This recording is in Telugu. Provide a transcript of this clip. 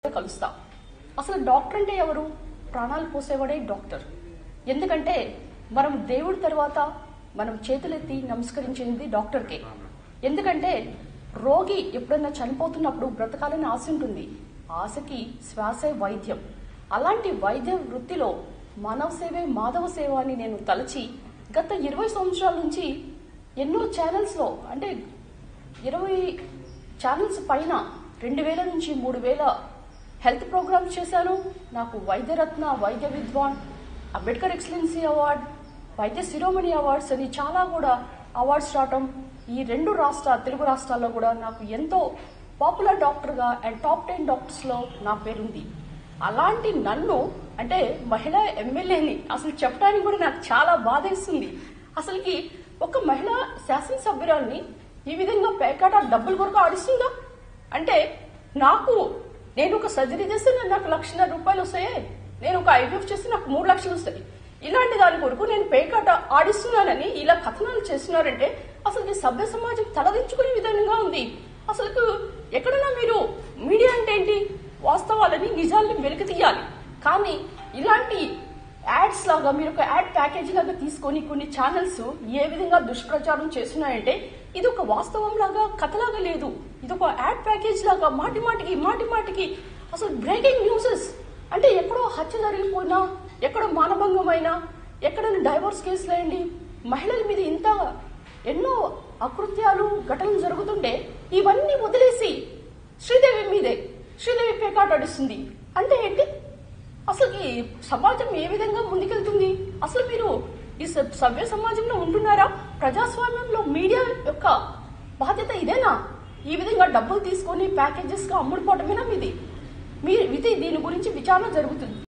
కలుస్తా అసలు డాక్టర్ అంటే ఎవరు ప్రాణాలు పోసేవాడే డాక్టర్ ఎందుకంటే మనం దేవుడి తర్వాత మనం చేతులెత్తి నమస్కరించేది డాక్టర్కే ఎందుకంటే రోగి ఎప్పుడైనా చనిపోతున్నప్పుడు బ్రతకాలని ఆశ ఉంటుంది ఆశకి శ్వాసే వైద్యం అలాంటి వైద్య వృత్తిలో మానవ సేవే మాధవ సేవ అని నేను తలచి గత ఇరవై సంవత్సరాల నుంచి ఎన్నో ఛానల్స్లో అంటే ఇరవై ఛానల్స్ పైన రెండు వేల నుంచి మూడు వేల హెల్త్ ప్రోగ్రామ్స్ చేశాను నాకు వైద్యరత్న వైద్య విద్వాన్ అంబేద్కర్ ఎక్సలెన్సీ అవార్డ్ వైద్య శిరోమణి అవార్డ్స్ అని చాలా కూడా అవార్డ్స్ రావటం ఈ రెండు రాష్ట్ర తెలుగు రాష్ట్రాల్లో కూడా నాకు ఎంతో పాపులర్ డాక్టర్గా అండ్ టాప్ టెన్ డాక్టర్స్లో నా పేరుంది అలాంటి నన్ను అంటే మహిళా ఎమ్మెల్యేని అసలు చెప్పడానికి కూడా నాకు చాలా బాధేస్తుంది అసలుకి ఒక మహిళా శాసనసభ్యురాల్ని ఈ విధంగా పేకాట డబ్బుల కొరకు ఆడిస్తుందా అంటే నాకు నేను ఒక సర్జరీ చేస్తే నాకు- నాకు లక్షన్నర రూపాయలు వస్తాయే నేను ఒక ఐవీఎఫ్ చేస్తే నాకు మూడు లక్షలు వస్తాయి ఇలాంటి దాని కొరకు నేను పేకాట ఆడిస్తున్నానని ఇలా కథనాలు చేస్తున్నారంటే అసలు ఈ సభ్య సమాజం తలదించుకునే విధంగా ఉంది అసలు ఎక్కడన్నా మీరు మీడియా అంటే ఏంటి వాస్తవాలని నిజాల్ని వెలికి తీయాలి కానీ ఇలాంటి యాడ్స్ లాగా మీరు ఒక యాడ్ ప్యాకేజ్ లాగా తీసుకొని కొన్ని ఛానల్స్ ఏ విధంగా దుష్ప్రచారం చేస్తున్నాయంటే ఇది ఒక వాస్తవం లాగా కథలాగా లేదు ఇది ఒక యాడ్ ప్యాకేజ్ లాగా మాటి మాటికి మాటి మాటికి అసలు బ్రేకింగ్ న్యూసెస్ అంటే ఎక్కడో హత్య జరిగిపోయినా ఎక్కడో మానభంగమైనా ఎక్కడైనా డైవోర్స్ కేసులు అయ్యండి మహిళల మీద ఇంత ఎన్నో అకృత్యాలు ఘటనలు జరుగుతుంటే ఇవన్నీ వదిలేసి శ్రీదేవి మీదే శ్రీదేవి పేకాట ఆడిస్తుంది అంటే ఏంటి అసలు ఈ సమాజం ఏ విధంగా ముందుకెళ్తుంది అసలు మీరు ఈ స- సభ్య సమాజంలో ఉంటున్నారా ప్రజాస్వామ్యంలో మీడియా యొక్క బాధ్యత ఇదేనా ఈ విధంగా డబ్బులు తీసుకొని ప్యాకేజెస్ గా అమ్ముడుపోవటమేనా మీది మీ ఇది దీని గురించి విచారణ జరుగుతుంది